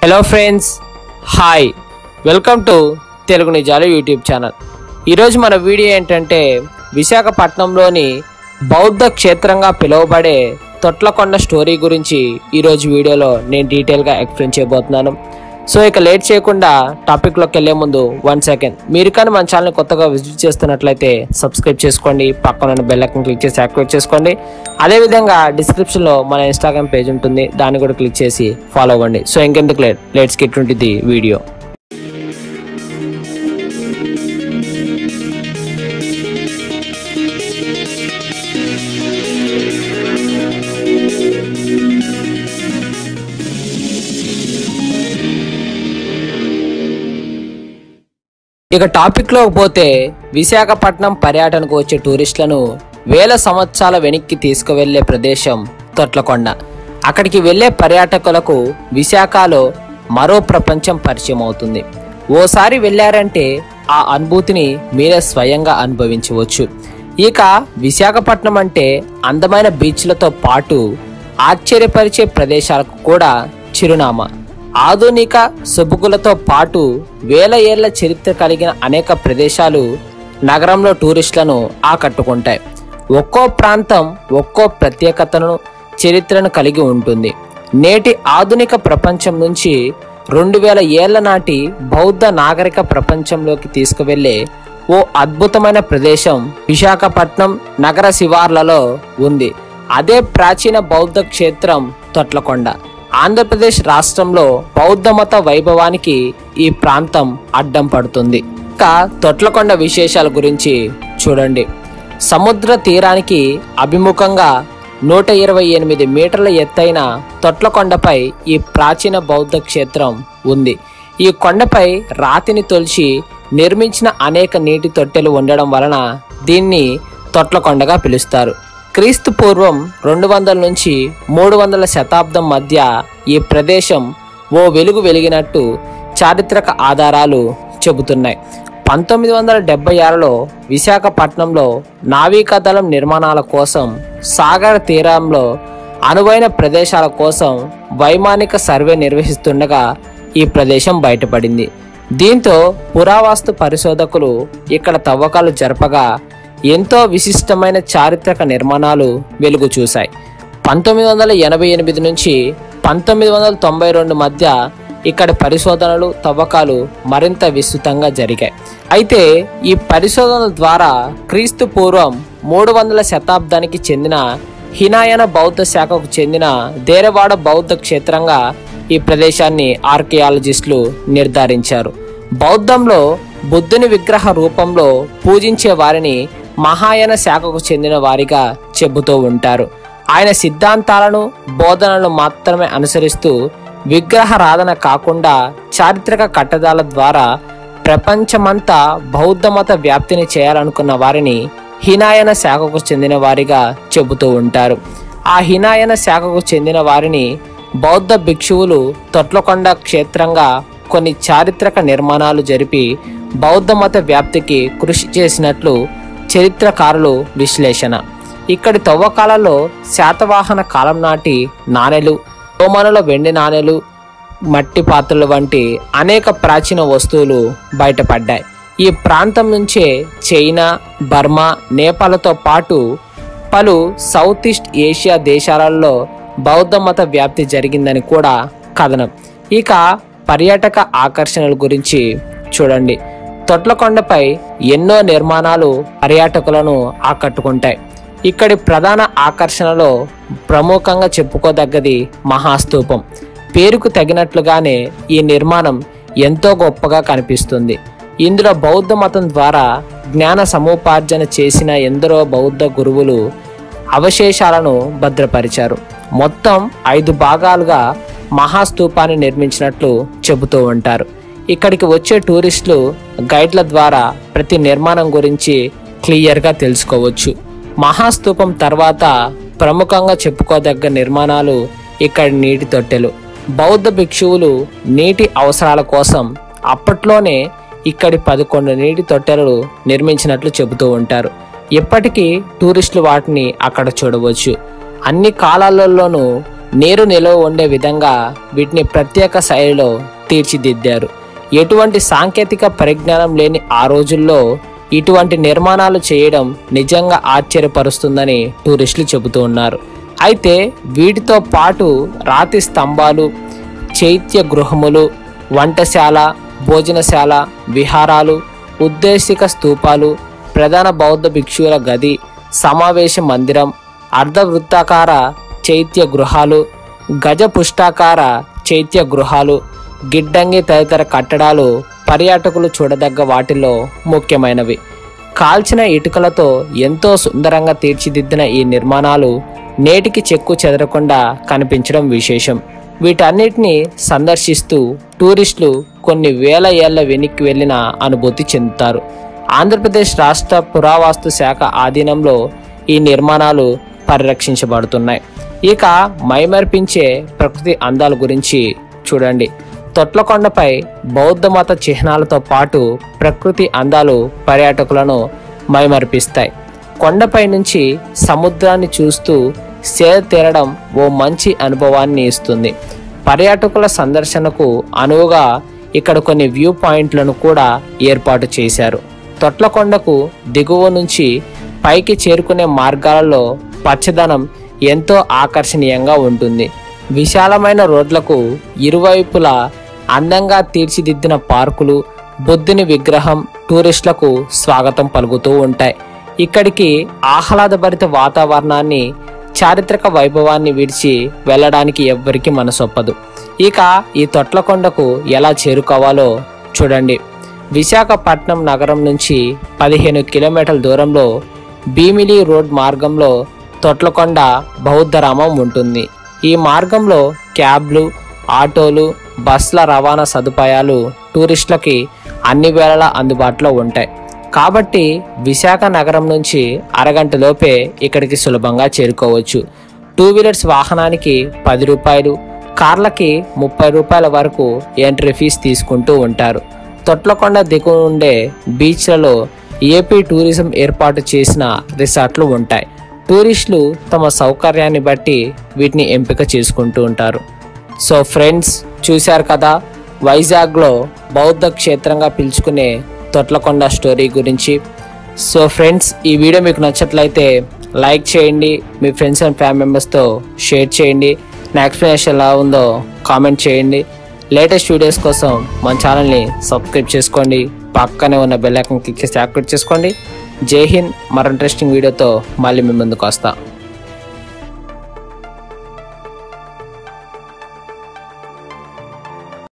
hello friends hi welcome to Telugu Nijalu YouTube channel ఈరోజు మన video ఏంటంటే విశాఖపట్నంలోని బౌద్ధ క్షేత్రంగా పిలువబడే తొట్లకొండ స్టోరీ గురించి ఈరోజు వీడియోలో నేను డీటెయిల్గా ఎక్స్ప్లెయిన్ చేయబోతున్నాను సో ఇక లేట్ చేయకుండా టాపిక్లోకి వెళ్ళే ముందు వన్ సెకండ్ మీరు కానీ మన ఛానల్ కొత్తగా విజిట్ చేస్తున్నట్లయితే సబ్స్క్రైబ్ చేసుకోండి పక్కన ఉన్న బెల్ ఐకాన్ క్లిక్ చేసి యాక్టివేట్ చేసుకోండి అదేవిధంగా డిస్క్రిప్షన్లో మన ఇన్స్టాగ్రామ్ పేజ్ ఉంటుంది దాన్ని కూడా క్లిక్ చేసి ఫాలో అవ్వండి సో ఇంకెందుకు లేట్ లెట్స్ గెట్ ఉంటుంది వీడియో ఇక టాపిక్ లోకి పోతే విశాఖపట్నం పర్యటనకు వచ్చే టూరిస్టులను వేల సంవత్సరాల వెనక్కి తీసుకువెళ్లే ప్రదేశం తొట్లకొండ అక్కడికి వెళ్లే పర్యాటకులకు విశాఖలో మరో ప్రపంచం పరిచయం అవుతుంది ఓసారి వెళ్ళారంటే ఆ అనుభూతిని మీరే స్వయంగా అనుభవించవచ్చు ఇక విశాఖపట్నం అంటే అందమైన బీచ్లతో పాటు ఆశ్చర్యపరిచే ప్రదేశాలకు కూడా చిరునామా ఆధునిక సొబుకులతో పాటు వేల ఏళ్ల చరిత్ర కలిగిన అనేక ప్రదేశాలు నగరంలో టూరిస్టులను ఆకట్టుకుంటాయి ఒక్కో ప్రాంతం ఒక్కో ప్రత్యేకతను చరిత్రను కలిగి ఉంటుంది నేటి ఆధునిక ప్రపంచం నుంచి రెండు వేల ఏళ్ల నాటి బౌద్ధ నాగరిక ప్రపంచంలోకి తీసుకువెళ్లే ఓ అద్భుతమైన ప్రదేశం విశాఖపట్నం నగర శివార్లలో ఉంది అదే ప్రాచీన బౌద్ధ క్షేత్రం తొట్లకొండ ఆంధ్రప్రదేశ్ రాష్ట్రంలో బౌద్ధ మత వైభవానికి ఈ ప్రాంతం అడ్డం పడుతుంది ఇంకా తొట్లకొండ విశేషాల గురించి చూడండి సముద్ర తీరానికి అభిముఖంగా నూట ఇరవై ఎనిమిది మీటర్ల ఎత్తైన తొట్లకొండపై ఈ ప్రాచీన బౌద్ధ క్షేత్రం ఉంది ఈ కొండపై రాతిని తొలిచి నిర్మించిన అనేక నీటి తొట్టెలు ఉండడం వలన దీన్ని తొట్లకొండగా పిలుస్తారు క్రీస్తు పూర్వం రెండు వందల నుంచి మూడు వందల శతాబ్దం మధ్య ఈ ప్రదేశం ఓ వెలుగు వెలిగినట్టు చారిత్రక ఆధారాలు చెబుతున్నాయి పంతొమ్మిది వందల డెబ్బై ఆరులో విశాఖపట్నంలో నావికాదళం నిర్మాణాల కోసం సాగర్ తీరంలో అనువైన ప్రదేశాల కోసం వైమానిక సర్వే నిర్వహిస్తుండగా ఈ ప్రదేశం బయటపడింది దీంతో పురావస్తు పరిశోధకులు ఇక్కడ తవ్వకాలు జరపగా ఎంతో విశిష్టమైన చారిత్రక నిర్మాణాలు వెలుగు చూశాయి పంతొమ్మిది వందల ఎనభై ఎనిమిది నుంచి పంతొమ్మిది వందల తొంభై రెండు మధ్య ఇక్కడ పరిశోధనలు తవ్వకాలు మరింత విస్తృతంగా జరిగాయి అయితే ఈ పరిశోధనల ద్వారా క్రీస్తు పూర్వం మూడు వందల శతాబ్దానికి చెందిన హినాయన బౌద్ధ శాఖకు చెందిన దేరవాడ బౌద్ధ క్షేత్రంగా ఈ ప్రదేశాన్ని ఆర్కియాలజిస్టులు నిర్ధారించారు బౌద్ధంలో బుద్ధుని విగ్రహ రూపంలో పూజించే వారిని మహాయాన శాఖకు చెందిన వారిగా చెబుతూ ఉంటారు ఆయన సిద్ధాంతాలను బోధనలను మాత్రమే అనుసరిస్తూ విగ్రహారాధన కాకుండా చారిత్రక కట్టడాల ద్వారా ప్రపంచమంతా బౌద్ధ మత వ్యాప్తిని చేయాలనుకున్న వారిని హినాయన శాఖకు చెందిన వారిగా చెబుతూ ఉంటారు ఆ హినాయన శాఖకు చెందిన వారిని బౌద్ధ భిక్షువులు తొట్లకొండ క్షేత్రంగా కొన్ని చారిత్రక నిర్మాణాలు జరిపి బౌద్ధ మత వ్యాప్తికి కృషి చేసినట్లు చరిత్రకారులు విశ్లేషణ ఇక్కడి తవ్వకాలలో శాతవాహన కాలం నాటి నాణెలు రోమనుల వెండి నాణెలు మట్టి పాత్రలు వంటి అనేక ప్రాచీన వస్తువులు బయటపడ్డాయి ఈ ప్రాంతం నుంచే చైనా బర్మా నేపాల్తో పాటు పలు సౌత్ ఈస్ట్ ఏషియా దేశాలలో బౌద్ధ మత వ్యాప్తి జరిగిందని కూడా కథనం ఇక పర్యాటక ఆకర్షణల గురించి చూడండి తొట్లకొండపై ఎన్నో నిర్మాణాలు పర్యాటకులను ఆకట్టుకుంటాయి ఇక్కడి ప్రధాన ఆకర్షణలో ప్రముఖంగా చెప్పుకోదగ్గది మహాస్తూపం పేరుకు తగినట్లుగానే ఈ నిర్మాణం ఎంతో గొప్పగా కనిపిస్తుంది ఇందులో బౌద్ధ మతం ద్వారా జ్ఞాన సముపార్జన చేసిన ఎందరో బౌద్ధ గురువులు అవశేషాలను భద్రపరిచారు మొత్తం ఐదు భాగాలుగా మహాస్తూపాన్ని నిర్మించినట్లు చెబుతూ ఉంటారు ఇక్కడికి వచ్చే టూరిస్టులు గైడ్ల ద్వారా ప్రతి నిర్మాణం గురించి క్లియర్గా తెలుసుకోవచ్చు మహాస్తూపం తర్వాత ప్రముఖంగా చెప్పుకోదగ్గ నిర్మాణాలు ఇక్కడి నీటి తొట్టెలు బౌద్ధ భిక్షువులు నీటి అవసరాల కోసం అప్పట్లోనే ఇక్కడి పదకొండు నీటి తొట్టెలు నిర్మించినట్లు చెబుతూ ఉంటారు ఇప్పటికీ టూరిస్టులు వాటిని అక్కడ చూడవచ్చు అన్ని కాలాలలోనూ నీరు నిల్వ ఉండే విధంగా వీటిని ప్రత్యేక శైలిలో తీర్చిదిద్దారు ఎటువంటి సాంకేతిక పరిజ్ఞానం లేని ఆ రోజుల్లో ఇటువంటి నిర్మాణాలు చేయడం నిజంగా ఆశ్చర్యపరుస్తుందని టూరిస్టులు చెబుతూ ఉన్నారు అయితే వీటితో పాటు రాతి స్తంభాలు చైత్య గృహములు వంటశాల భోజనశాల విహారాలు ఉద్దేశిక స్తూపాలు ప్రధాన బౌద్ధ భిక్షువుల గది సమావేశ మందిరం అర్ధవృత్తాకార చైత్య గృహాలు గజ పుష్టాకార చైత్య గృహాలు గిడ్డంగి తదితర కట్టడాలు పర్యాటకులు చూడదగ్గ వాటిలో ముఖ్యమైనవి కాల్చిన ఇటుకలతో ఎంతో సుందరంగా తీర్చిదిద్దిన ఈ నిర్మాణాలు నేటికి చెక్కు చెదరకుండా కనిపించడం విశేషం వీటన్నిటిని సందర్శిస్తూ టూరిస్టులు కొన్ని వేల ఏళ్ల వెనక్కి వెళ్ళిన అనుభూతి చెందుతారు ఆంధ్రప్రదేశ్ రాష్ట్ర పురావస్తు శాఖ ఆధీనంలో ఈ నిర్మాణాలు పరిరక్షించబడుతున్నాయి ఇక మైమర్పించే ప్రకృతి అందాల గురించి చూడండి తొట్లకొండపై బౌద్ధ మత చిహ్నాలతో పాటు ప్రకృతి అందాలు పర్యాటకులను మైమర్పిస్తాయి కొండపై నుంచి సముద్రాన్ని చూస్తూ సేద తీరడం ఓ మంచి అనుభవాన్ని ఇస్తుంది పర్యాటకుల సందర్శనకు అనువుగా ఇక్కడ కొన్ని వ్యూ పాయింట్లను కూడా ఏర్పాటు చేశారు తొట్లకొండకు దిగువ నుంచి పైకి చేరుకునే మార్గాలలో పచ్చదనం ఎంతో ఆకర్షణీయంగా ఉంటుంది విశాలమైన రోడ్లకు ఇరువైపులా అందంగా తీర్చిదిద్దిన పార్కులు బుద్ధుని విగ్రహం టూరిస్టులకు స్వాగతం పలుకుతూ ఉంటాయి ఇక్కడికి ఆహ్లాదభరిత వాతావరణాన్ని చారిత్రక వైభవాన్ని విడిచి వెళ్ళడానికి ఎవ్వరికి మనసొప్పదు ఇక ఈ తొట్లకొండకు ఎలా చేరుకోవాలో చూడండి విశాఖపట్నం నగరం నుంచి పదిహేను కిలోమీటర్ల దూరంలో భీమిలి రోడ్ మార్గంలో తొట్లకొండ బౌద్ధరామం ఉంటుంది ఈ మార్గంలో క్యాబ్లు ఆటోలు బస్ల రవాణా సదుపాయాలు టూరిస్టులకి అన్ని వేళలా అందుబాటులో ఉంటాయి కాబట్టి విశాఖ నగరం నుంచి అరగంట లోపే ఇక్కడికి సులభంగా చేరుకోవచ్చు టూ వీలర్స్ వాహనానికి పది రూపాయలు కార్లకి ముప్పై రూపాయల వరకు ఎంట్రీ ఫీజు తీసుకుంటూ ఉంటారు తొట్లకొండ దిగువ ఉండే బీచ్లలో ఏపీ టూరిజం ఏర్పాటు చేసిన రిసార్ట్లు ఉంటాయి టూరిస్టులు తమ సౌకర్యాన్ని బట్టి వీటిని ఎంపిక చేసుకుంటూ ఉంటారు సో ఫ్రెండ్స్ చూశారు కదా వైజాగ్లో బౌద్ధ క్షేత్రంగా పిలుచుకునే తొట్లకొండ స్టోరీ గురించి సో ఫ్రెండ్స్ ఈ వీడియో మీకు నచ్చట్లయితే లైక్ చేయండి మీ ఫ్రెండ్స్ అండ్ ఫ్యామిలీ మెంబర్స్తో షేర్ చేయండి నా ఎక్స్ప్లెనేషన్ ఎలా ఉందో కామెంట్ చేయండి లేటెస్ట్ వీడియోస్ కోసం మన ఛానల్ని సబ్స్క్రైబ్ చేసుకోండి పక్కనే ఉన్న బెల్ ఐకాన్ క్లిక్ చేసి యాక్టివేట్ చేసుకోండి జై హింద్ మరో ఇంట్రెస్టింగ్ వీడియోతో మళ్ళీ మీ ముందుకు వస్తా